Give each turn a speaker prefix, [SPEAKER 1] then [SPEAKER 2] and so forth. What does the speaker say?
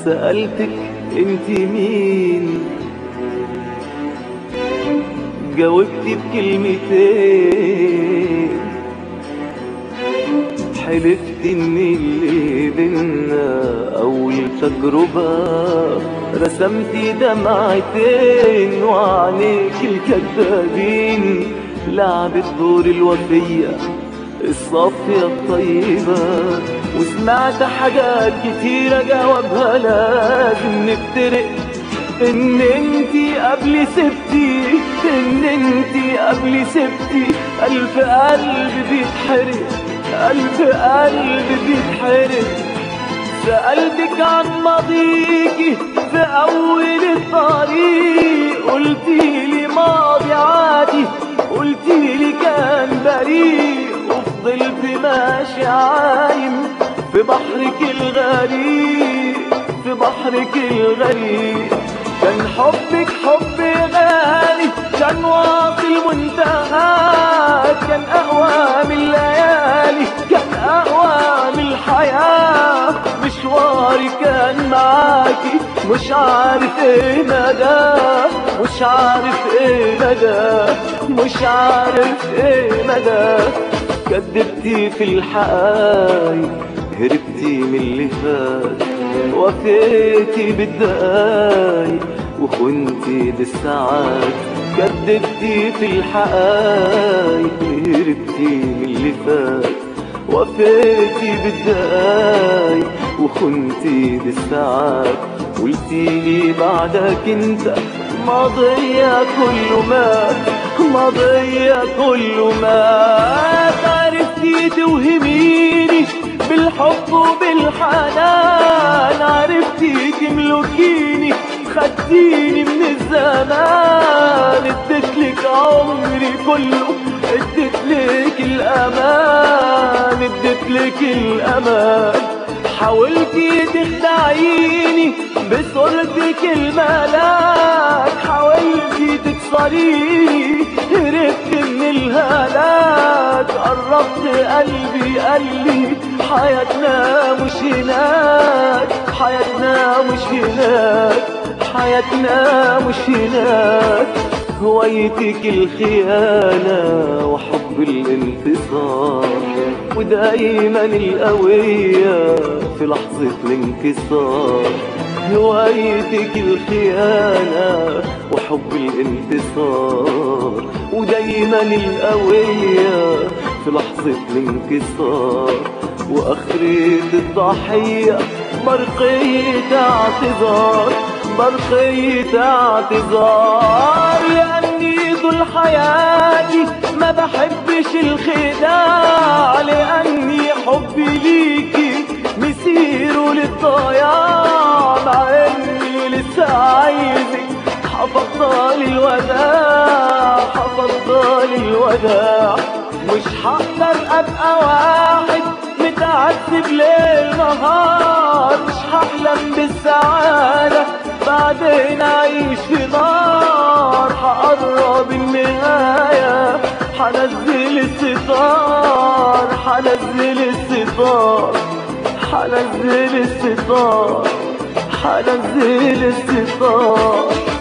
[SPEAKER 1] سألتك انت مين جاوبتي بكلمتين حلفت ان اللي بينا اول تجربة رسمتي دمعتين وعليك الكذابين لعبت دور الوفية الصافية الطيبة وسمعت حاجات كتيرة جوابها لازم نفترق ان انتي قبلي سبتي ان انتي قبلي سبتي الف قلب بيتحرق الف قلب بيتحرق سألتك عن ماضيكي في أول الطريق قلتيلي ماضي عادي قلتيلي كان بريء وفضلت ماشي عايم في بحرك الغريق في بحرك الغريق كان حبك حب غالي كان واصل منتهى كان أقوى من الليالي كان أقوى من الحياة مشواري كان معاكي مش عارف ايه مدى مش عارف ايه مدى مش عارف ايه مدى كدبتي في الحقايق هربتي من اللي فات وفيتي بالدقايق وخنتي بالساعات كدبتي في الحقايق هربتي من اللي فات وفيتي بالدقايق وخنتي بالساعات قلتيلي بعدك انت ماضية كله مات ماضية كله مات عرفتي توهميني بالحب وبالحنان عرفتي تملكيني خدتيني من الزمان اديتلك عمري كله اديتلك الامان اديتلك الامان حاولتي تخدعيني بصورتك الملاك حاولتي تكسريني هربت من الهلاك قربت قلبي قلبي حياتنا مش هناك حياتنا مش هناك حياتنا مش هناك هوايتك الخيانة وحب الانتصار ودايما القوية في لحظة الانكسار هوايتك الخيانة وحب الانتصار ودايما القوية في لحظة الانكسار وآخرة الضحية برقية اعتذار برقية اعتذار لأني طول حياتي ما بحبش الخداع لأني حبي ليكي مسيره للضياع مع إني لسه عايزك حفظت لي الوداع حفظت لي الوداع مش هقدر أبقى واحد متعذب ليل نهار مش هحلم بالسعادة بعدين أعيش في نار هقرب النهاية هنزل الستار هنزل الستار هنزل الستار هنزل الستار